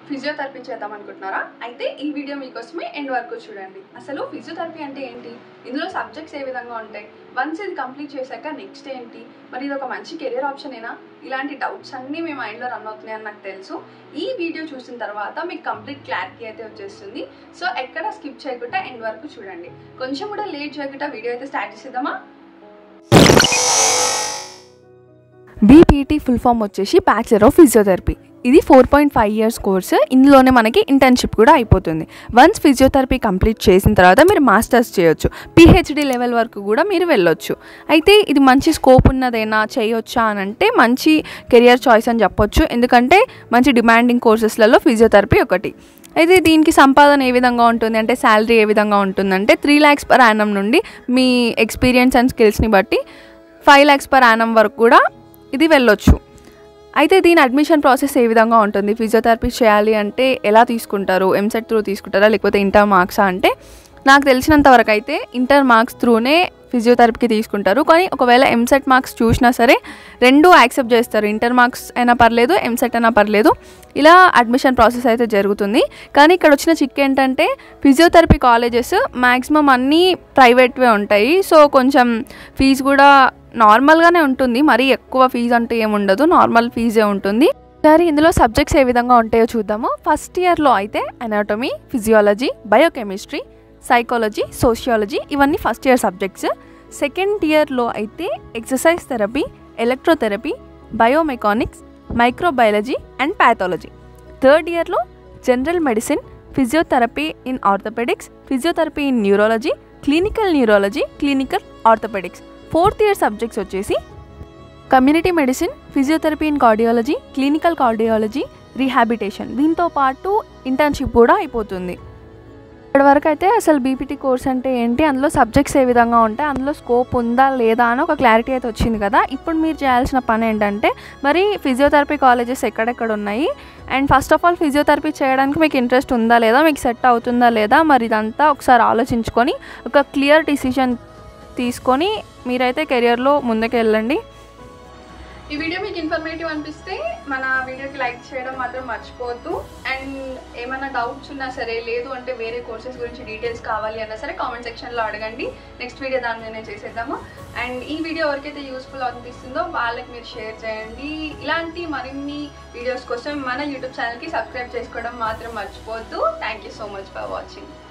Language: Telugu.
ఫిజియోథెరపీ చేద్దాం అనుకుంటున్నారా అయితే ఈ వీడియో మీకోసమే ఎండ్ వరకు చూడండి అసలు ఫిజియోథెరపీ అంటే ఏంటి ఇందులో సబ్జెక్ట్స్ ఏ విధంగా ఉంటాయి వన్స్ ఇది కంప్లీట్ చేశాక నెక్స్ట్ ఏంటి మరి ఇది ఒక మంచి కెరియర్ ఆప్షనేనా ఇలాంటి డౌట్స్ అన్నీ మీ మైండ్లో రన్ అవుతున్నాయని నాకు తెలుసు ఈ వీడియో చూసిన తర్వాత మీకు కంప్లీట్ క్లారిటీ అయితే వచ్చేస్తుంది సో ఎక్కడ స్కిప్ చేయకుండా ఎండ్ వరకు చూడండి కొంచెం కూడా లేట్ చేయకుండా వీడియో అయితే స్టార్ట్ చేసేద్దామా బీపీటీ ఫుల్ ఫామ్ వచ్చేసి బ్యాచిలర్ ఆఫ్ ఫిజియోథెరపీ ఇది four point five years course ఇందులోనే మనకి ఇంటర్న్షిప్ కూడా అయిపోతుంది వన్స్ ఫిజియోథెరపీ కంప్లీట్ చేసిన తర్వాత మీరు మాస్టర్స్ చేయొచ్చు పిహెచ్డి లెవెల్ వరకు కూడా మీరు వెళ్ళొచ్చు అయితే ఇది మంచి స్కోప్ ఉన్నదేనా చేయొచ్చా అని అంటే మంచి కెరియర్ చాయిస్ అని చెప్పొచ్చు ఎందుకంటే మంచి డిమాండింగ్ కోర్సెస్లలో ఫిజియోథెరపీ ఒకటి అయితే దీనికి సంపాదన ఏ విధంగా ఉంటుంది అంటే శాలరీ ఏ విధంగా ఉంటుందంటే త్రీ ల్యాక్స్ పర్ యానం నుండి మీ ఎక్స్పీరియన్స్ అండ్ స్కిల్స్ని బట్టి ఫైవ్ ల్యాక్స్ పర్ యానం వరకు కూడా ఇది వెళ్ళొచ్చు అయితే దీని అడ్మిషన్ ప్రాసెస్ ఏ విధంగా ఉంటుంది ఫిజియోథెరపీ చేయాలి అంటే ఎలా తీసుకుంటారు ఎంసెట్ త్రూ తీసుకుంటారా లేకపోతే ఇంటర్ మార్క్సా అంటే నాకు తెలిసినంత వరకు అయితే ఇంటర్ మార్క్స్ త్రూనే ఫిజియోథెరపీకి తీసుకుంటారు కానీ ఒకవేళ ఎంసెట్ మార్క్స్ చూసినా సరే రెండు యాక్సెప్ట్ చేస్తారు ఇంటర్ మార్క్స్ అయినా పర్లేదు ఎంసెట్ అయినా పర్లేదు ఇలా అడ్మిషన్ ప్రాసెస్ అయితే జరుగుతుంది కానీ ఇక్కడ వచ్చిన చిక్ ఏంటంటే ఫిజియోథెరపీ కాలేజెస్ మ్యాక్సిమం అన్నీ ప్రైవేట్వే ఉంటాయి సో కొంచెం ఫీజు కూడా నార్మల్గానే ఉంటుంది మరీ ఎక్కువ ఫీజు అంటూ ఏముండదు నార్మల్ ఫీజే ఉంటుంది సరే ఇందులో సబ్జెక్ట్స్ ఏ విధంగా ఉంటాయో చూద్దాము ఫస్ట్ ఇయర్లో అయితే anatomy physiology biochemistry psychology sociology ఇవన్నీ ఫస్ట్ ఇయర్ సబ్జెక్ట్స్ సెకండ్ ఇయర్లో అయితే exercise therapy electrotherapy biomechanics microbiology and pathology third ఇయర్లో general medicine physiotherapy in orthopaedics physiotherapy in neurology clinical neurology clinical orthopaedics fourth year subjects వచ్చేసి community medicine physiotherapy in cardiology clinical cardiology rehabilitation దీంతో పాటు ఇంటర్న్షిప్ కూడా అయిపోతుంది ఇప్పటివరకు అయితే అసలు బీపీటీ కోర్స్ అంటే ఏంటి అందులో సబ్జెక్ట్స్ ఏ విధంగా ఉంటాయి అందులో స్కోప్ ఉందా లేదా అని ఒక క్లారిటీ అయితే వచ్చింది కదా ఇప్పుడు మీరు చేయాల్సిన పని ఏంటంటే మరి ఫిజియోథెరపీ కాలేజెస్ ఎక్కడెక్కడ ఉన్నాయి and first of all physiotherapy చేయడానికి మీకు ఇంట్రెస్ట్ ఉందా లేదా మీకు సెట్ అవుతుందా లేదా మరి ఇదంతా ఒకసారి ఆలోచించుకొని ఒక క్లియర్ డిసిషన్ తీసుకొని మీరైతే కెరియర్లో ముందుకు వెళ్ళండి ఈ వీడియో మీకు ఇన్ఫర్మేటివ్ అనిపిస్తే మన వీడియోకి లైక్ చేయడం మాత్రం మర్చిపోవద్దు అండ్ ఏమైనా డౌట్స్ ఉన్నా సరే లేదు అంటే వేరే కోర్సెస్ గురించి డీటెయిల్స్ కావాలి అన్నా సరే కామెంట్ సెక్షన్లో అడగండి నెక్స్ట్ వీడియో దాని మీదనే చేసేద్దాము అండ్ ఈ వీడియో ఎవరికైతే యూస్ఫుల్ అనిపిస్తుందో వాళ్ళకి మీరు షేర్ చేయండి ఇలాంటి మరిన్ని వీడియోస్ కోసం మన యూట్యూబ్ ఛానల్కి సబ్స్క్రైబ్ చేసుకోవడం మాత్రం మర్చిపోవద్దు thank you so much for watching